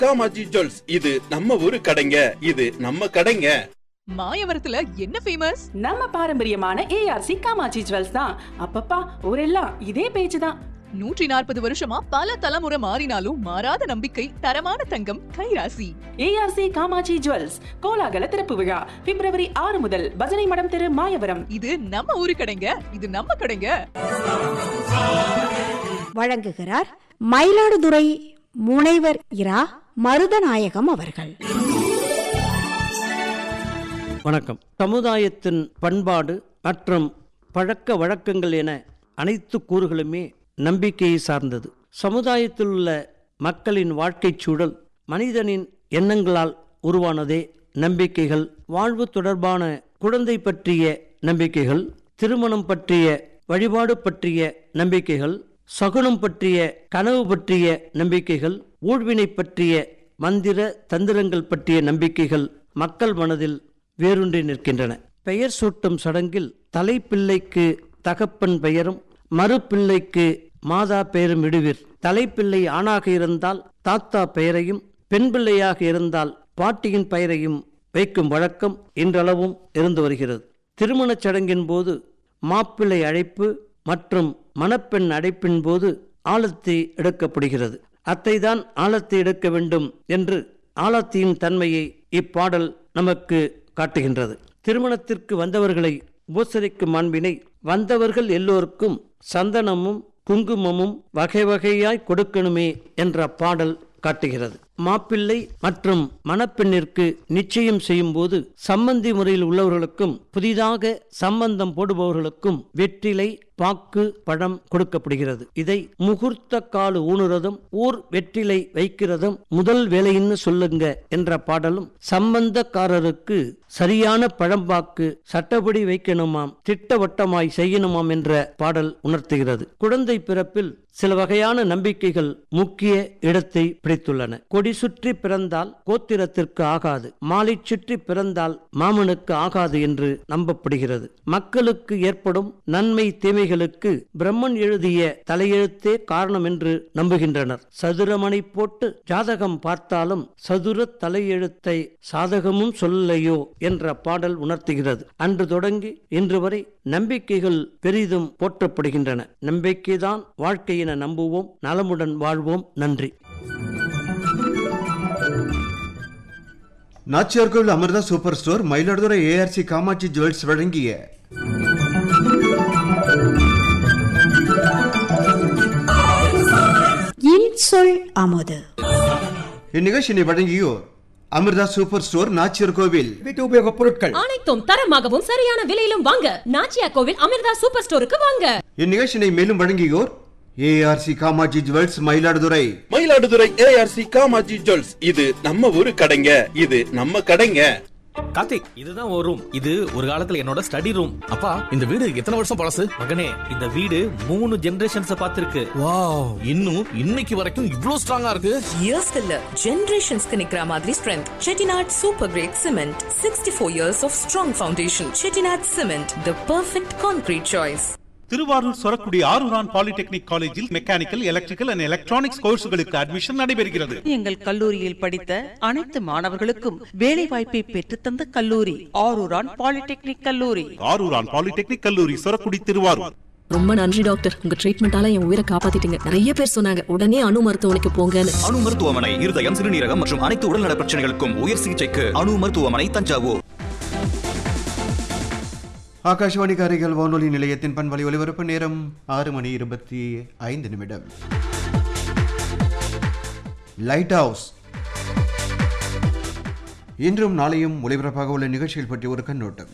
காமாஜி jewels இது நம்ம ஊரு கடைங்க இது நம்ம கடைங்க மாயவரத்துல என்ன ஃபேமஸ் நம்ம பாரம்பரியமான ஏஆர்சி காமாட்சி ஜுவல்ஸ் தான் அப்பப்பா ஊரெல்லாம் இதே பேச்சு தான் நூற்றி நாற்பது வருஷமா பல தலைமுறை மாறினாலும் மாறாத நம்பிக்கை தரமான தங்கம் கைராசி ஏஆர்சி காமாட்சி ஜுவல்ஸ் கோலாகல திறப்பு விழா பிப்ரவரி ஆறு முதல் பஜனை மடம் தெரு மாயவரம் இது நம்ம ஊரு கடைங்க இது நம்ம கடைங்க வழங்குகிறார் மயிலாடுதுறை முனைவர் இரா மருதநாயகம் அவர்கள் வணக்கம் சமுதாயத்தின் பண்பாடு மற்றும் பழக்க வழக்கங்கள் என அனைத்து கூறுகளுமே நம்பிக்கையை சார்ந்தது சமுதாயத்தில் உள்ள மக்களின் வாழ்க்கைச் சூழல் மனிதனின் எண்ணங்களால் உருவானதே நம்பிக்கைகள் வாழ்வு தொடர்பான குழந்தை பற்றிய நம்பிக்கைகள் திருமணம் பற்றிய வழிபாடு பற்றிய நம்பிக்கைகள் சகுனம் பற்றிய கனவு பற்றிய நம்பிக்கைகள் ஊழ்வினை பற்றிய மந்திர தந்திரங்கள் பற்றிய நம்பிக்கைகள் மக்கள் மனதில் வேரூன்றி நிற்கின்றன பெயர் சூட்டும் சடங்கில் தலைப்பிள்ளைக்கு தகப்பன் பெயரும் மறுபிள்ளைக்கு மாதா பெயரும் இடுவீர் தலைப்பிள்ளை ஆணாக இருந்தால் தாத்தா பெயரையும் பெண் பிள்ளையாக இருந்தால் பாட்டியின் பெயரையும் வைக்கும் வழக்கம் இன்றளவும் இருந்து வருகிறது திருமணச் சடங்கின் போது மாப்பிள்ளை அழைப்பு மற்றும் மணப்பெண் அழைப்பின் போது ஆழத்தி எடுக்கப்படுகிறது அத்தைதான் ஆழத்தி எடுக்க வேண்டும் என்று ஆழத்தியின் தன்மையை இப்பாடல் நமக்கு காட்டுகின்றது திருமணத்திற்கு வந்தவர்களை உபசரிக்கும் மாண்பினை வந்தவர்கள் எல்லோருக்கும் சந்தனமும் குங்குமமும் வகை வகையாய் கொடுக்கணுமே என்ற பாடல் காட்டுகிறது மாப்பிள்ளை மற்றும் மணப்பெண்ணிற்கு நிச்சயம் செய்யும் போது சம்பந்தி முறையில் உள்ளவர்களுக்கும் புதிதாக சம்பந்தம் போடுபவர்களுக்கும் வெற்றிலை பாக்கு பழம் கொடுக்கப்படுகிறது இதை முகூர்த்த காலு ஊனுறதும் ஊர் வெற்றிலை வைக்கிறதும் முதல் வேலைன்னு சொல்லுங்க என்ற பாடலும் சம்பந்தக்காரருக்கு சரியான பழம்பாக்கு சட்டப்படி வைக்கணுமாம் திட்டவட்டமாய் செய்யணுமாம் என்ற பாடல் உணர்த்துகிறது குழந்தை பிறப்பில் சில வகையான நம்பிக்கைகள் முக்கிய இடத்தை பிடித்துள்ளன கொடி சுற்றி பிறந்தால் கோத்திரத்திற்கு ஆகாது மாலை சுற்றி பிறந்தால் மாமனுக்கு ஆகாது என்று நம்பப்படுகிறது மக்களுக்கு ஏற்படும் நன்மை தீமைகளுக்கு பிரம்மன் எழுதிய தலையெழுத்தே காரணம் என்று நம்புகின்றனர் சதுரமனை போட்டு ஜாதகம் பார்த்தாலும் சதுர தலையெழுத்தை சாதகமும் சொல்லலையோ என்ற பாடல் உணர்த்துகிறது அன்று தொடங்கி இன்று வரை நம்பிக்கைகள் பெரிதும் போற்றப்படுகின்றன நம்பிக்கைதான் வாழ்க்கை என நம்புவோம் நலமுடன் வாழ்வோம் நன்றி Nachiyarkovil Amirtha super store Mayiladuthurai ARC Kamatchi jewels வழங்கிய இன்சொல் அமுது இந்நிகழ்ச்சியினை வழங்கியோர் அமிர்தா சூப்பர் ஸ்டோர் நாச்சியார்கோவில் வீட்டு உபயோகப் பொருட்கள் அனைத்தும் தரமாகவும் சரியான விலையிலும் வாங்க நாச்சியா கோவில் அமிர்தா சூப்பர் ஸ்டோருக்கு வாங்க இந்நிகழ்ச்சியினை மேலும் வழங்கியோர் ARC Kamatchi jewels Mayiladuthurai Mayiladuthurai ARC Kamatchi jewels இது நம்ம ஊரு கடைங்க இது நம்ம கடைங்க கார்த்திக் இதுதான் ஒரு ரூம் இது ஒரு காலத்துல என்னோட ஸ்டடி ரூம் அப்பா இந்த வீடு எத்தனை வருஷம் பழசு மகனே இந்த வீடு மூணு ஜெனரேஷன்ஸ் பார்த்திருக்கு வாவ் இன்னும் இன்னைக்கு வரைக்கும் இவ்ளோ ஸ்ட்ராங்கா இருக்கு இயர்ஸ் இல்ல ஜெனரேஷன்ஸ்க்கு நிக்கிற மாதிரி strength Chettinad super great cement sixty four years of strong foundation Chettinad cement the perfect concrete choice Thiruvarur Sorakudi Arooran polytechnic காலேஜில் மெக்கானிக்கல் எலக்ட்ரிக்கல் அண்ட் எலக்ட்ரானிக்ஸ் கோர்ஸ்களுக்கு அட்மிஷன் நடைபெறுகிறது எங்கள் கல்லூரியில் படித்த அனைத்து மாணவர்களுக்கும் வேலை வாய்ப்பை பெற்றுத்தந்த கல்லூரி ஆரூரான் பாலிடெக்னிக் கல்லூரி ஆரூரான் பாலிடெக்னிக் கல்லூரி சொரக்குடி திருவாரூர் ரொம்ப நன்றி டாக்டர் உங்க ட்ரீட்மெண்டால என் உயிரை காப்பாத்திட்டீங்க நிறைய பேர் சொன்னாங்க உடனே அணு மருத்துவமனைக்கு போங்கன்னு அணு மருத்துவமனை இருதயம் சிறுநீரகம் மற்றும் அனைத்து உடல்நல பிரச்சனைகளுக்கும் உயர் சிகிச்சைக்கு அணு மருத்துவமனை தஞ்சாவூர் ஆகாஷ்வாணி காரைக்கால் வானொலி நிலையத்தின் பண்பலை ஒலிபரப்பு நேரம் ஆறு மணி இருபத்தி ஐந்து நிமிடம் லைட் ஹவுஸ் இன்றும் நாளையும் ஒலிபரப்பாக உள்ள நிகழ்ச்சிகள் பற்றி ஒரு கண்ணோட்டம்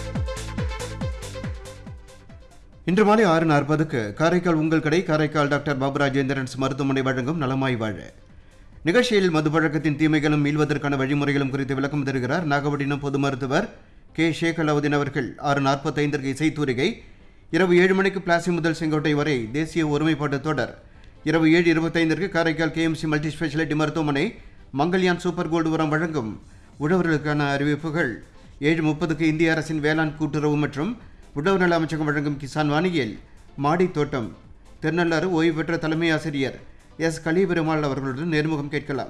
இன்று மாலை ஆறு நாற்பதுக்கு காரைக்கால் உங்கள் கடை காரைக்கால் டாக்டர் பாபு ராஜேந்திரன்ஸ் மருத்துவமனை வழங்கும் நலமாய் வாழ நிகழ்ச்சியில் மது பழக்கத்தின் தீமைகளும் மீள்வதற்கான வழிமுறைகளும் குறித்து விளக்கம் தருகிறார் நாகப்பட்டினம் பொது மருத்துவர் கே ஷேக் அலாவுதீன் அவர்கள் ஆறு நாற்பத்தைந்திற்கு இசைத்தூரிகை இரவு ஏழு மணிக்கு பிளாசி முதல் செங்கோட்டை வரை தேசிய ஒருமைப்பாட்டு தொடர் இரவு ஏழு இருபத்தைந்திற்கு காரைக்கால் கேஎம்சி மல்டி ஸ்பெஷாலிட்டி மருத்துவமனை மங்கள்யான் சூப்பர் கோல்டு உரம் வழங்கும் உழவர்களுக்கான அறிவிப்புகள் ஏழு முப்பதுக்கு இந்திய அரசின் வேளாண் கூட்டுறவு மற்றும் உழவு நல அமைச்சகம் வழங்கும் கிசான் வானியல் மாடி தோட்டம் திருநள்ளாறு ஓய்வு பெற்ற தலைமை ஆசிரியர் எஸ் கலிபெருமாள் அவர்களுடன் நேர்முகம் கேட்கலாம்